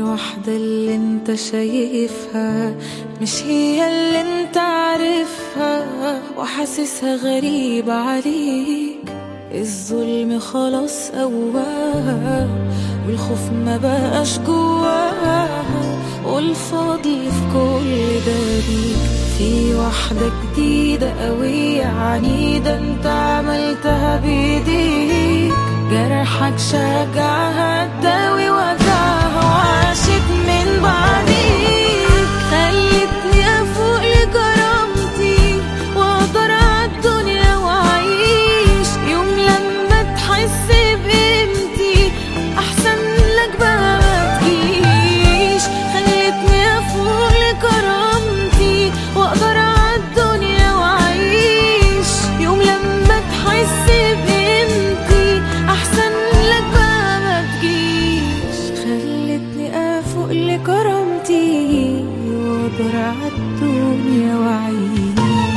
الوحدة اللي انت شايفها مش هي اللي انت عارفها وحاسسها غريبة عليك الظلم خلاص قواها والخوف ما بقاش جواها والفضل في كل ده ليك في واحدة جديدة قوية عنيدة انت عملتها بايديك جرحك شجعها تداوي وجعها وعاشت من بعديك خلتني افوق لكرامتي واقدر عالدنيا واعيش يوم لما تحس بقيمتي احسن لك بقى ما تجيش خلتني افوق لكرامتي واقدر عالدنيا واعيش يوم لما تحس بقيمتي احسن لك بقى ما تجيش خلتني افوق لكرامتي واقدر عالدنيا واعيش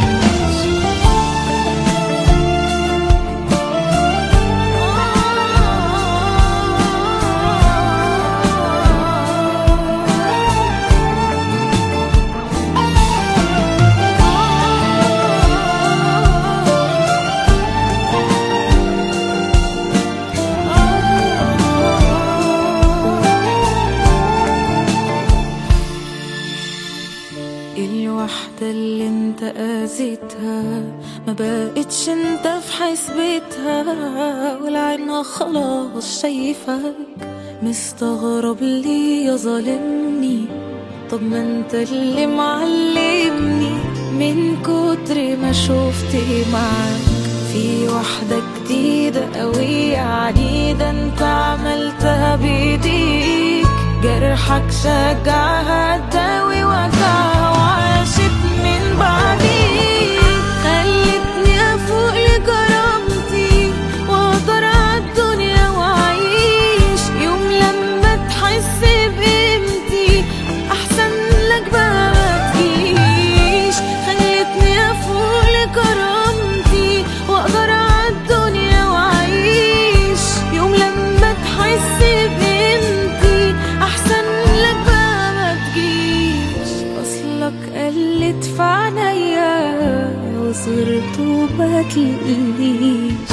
الوحدة اللي انت اذيتها ما بقتش انت في حسبتها والعينها خلاص شايفك مستغرب ليه يا ظالمني طب ما انت اللي معلمني من كتر ما شفت معاك في واحدة جديدة قوية عنيدة انت عملتها بايديك جرحك شجعها تداوي وجعها وعاشت من بعديك خلتني افوق لكرامتي واقدر عالدنيا واعيش يوم لما تحس بقيمتي احسن لك بقى ما تجيش خلتني افوق لكرامتي واقدر عالدنيا واعيش يوم لما تحس بقيمتي احسن لك بقى ما تجيش اصلك قلت في عينيا وصرت وما تلاقيش